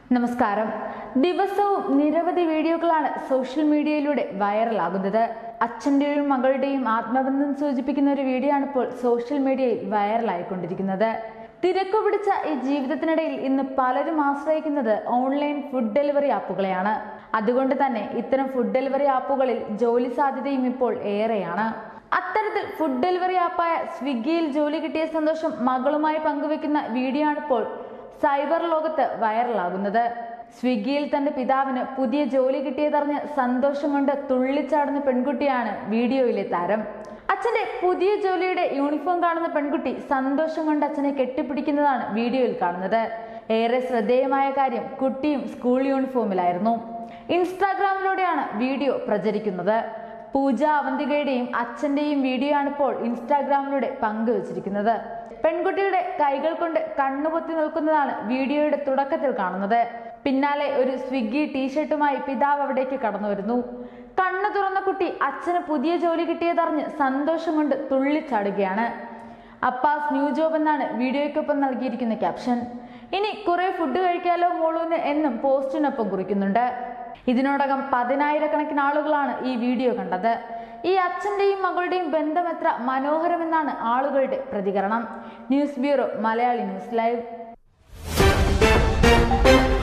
നമസ്കാരം ദിവസവും നിരവധി വീഡിയോകളാണ് സോഷ്യൽ മീഡിയയിലൂടെ വൈറലാകുന്നത് അച്ഛൻ്റെയും മകളുടെയും ആത്മബന്ധം സൂചിപ്പിക്കുന്ന ഒരു വീഡിയോ ആണ് ഇപ്പോൾ സോഷ്യൽ മീഡിയയിൽ വൈറലായിക്കൊണ്ടിരിക്കുന്നത് തിരക്കു പിടിച്ച ഈ ജീവിതത്തിനിടയിൽ ഇന്ന് പലരും ആശ്രയിക്കുന്നത് ഓൺലൈൻ ഫുഡ് ഡെലിവറി ആപ്പുകളെയാണ് അതുകൊണ്ട് തന്നെ ഇത്തരം ഫുഡ് ഡെലിവറി ആപ്പുകളിൽ ജോലി സാധ്യതയും ഇപ്പോൾ ഏറെയാണ് അത്തരത്തിൽ ഫുഡ് ഡെലിവറി ആപ്പായ സ്വിഗ്ഗിയിൽ ജോലി കിട്ടിയ സന്തോഷം മകളുമായി പങ്കുവെക്കുന്ന വീഡിയോ ആണ് ഇപ്പോൾ സൈബർ ലോകത്ത് വൈറലാകുന്നത് സ്വിഗ്ഗിയിൽ തന്റെ പിതാവിന് പുതിയ ജോലി കിട്ടിയതറിഞ്ഞ് സന്തോഷം കൊണ്ട് തുള്ളിച്ചാടുന്ന പെൺകുട്ടിയാണ് വീഡിയോയിലെ താരം അച്ഛന്റെ പുതിയ ജോലിയുടെ യൂണിഫോം കാണുന്ന പെൺകുട്ടി സന്തോഷം കൊണ്ട് അച്ഛനെ കെട്ടിപ്പിടിക്കുന്നതാണ് വീഡിയോയിൽ കാണുന്നത് ഏറെ ശ്രദ്ധേയമായ കാര്യം കുട്ടിയും സ്കൂൾ യൂണിഫോമിലായിരുന്നു ഇൻസ്റ്റാഗ്രാമിലൂടെയാണ് വീഡിയോ പ്രചരിക്കുന്നത് പൂജ അവന്തികയുടെയും അച്ഛന്റെയും വീഡിയോ ആണ് ഇപ്പോൾ ഇൻസ്റ്റാഗ്രാമിലൂടെ പങ്കുവച്ചിരിക്കുന്നത് പെൺകുട്ടിയുടെ കൈകൾ കൊണ്ട് കണ്ണുപൊത്തി നിൽക്കുന്നതാണ് വീഡിയോയുടെ തുടക്കത്തിൽ കാണുന്നത് പിന്നാലെ ഒരു സ്വിഗ്ഗി ടീഷർട്ടുമായി പിതാവ് അവിടേക്ക് കടന്നു വരുന്നു കണ്ണു തുറന്ന കുട്ടി അച്ഛന് പുതിയ ജോലി കിട്ടിയതറിഞ്ഞ് സന്തോഷം കൊണ്ട് തുള്ളിച്ചാടുകയാണ് അപ്പാസ് ന്യൂ ജോബ് എന്നാണ് വീഡിയോയ്ക്കൊപ്പം നൽകിയിരിക്കുന്ന ക്യാപ്ഷൻ ഇനി കുറെ ഫുഡ് കഴിക്കാലോ മോളൂന് എന്നും പോസ്റ്റിനൊപ്പം കുറിക്കുന്നുണ്ട് ഇതിനോടകം പതിനായിരക്കണക്കിന് ആളുകളാണ് ഈ വീഡിയോ കണ്ടത് ഈ അച്ഛന്റെയും മകളുടെയും ബന്ധം എത്ര മനോഹരമെന്നാണ് ആളുകളുടെ പ്രതികരണം news bureau Malayali news live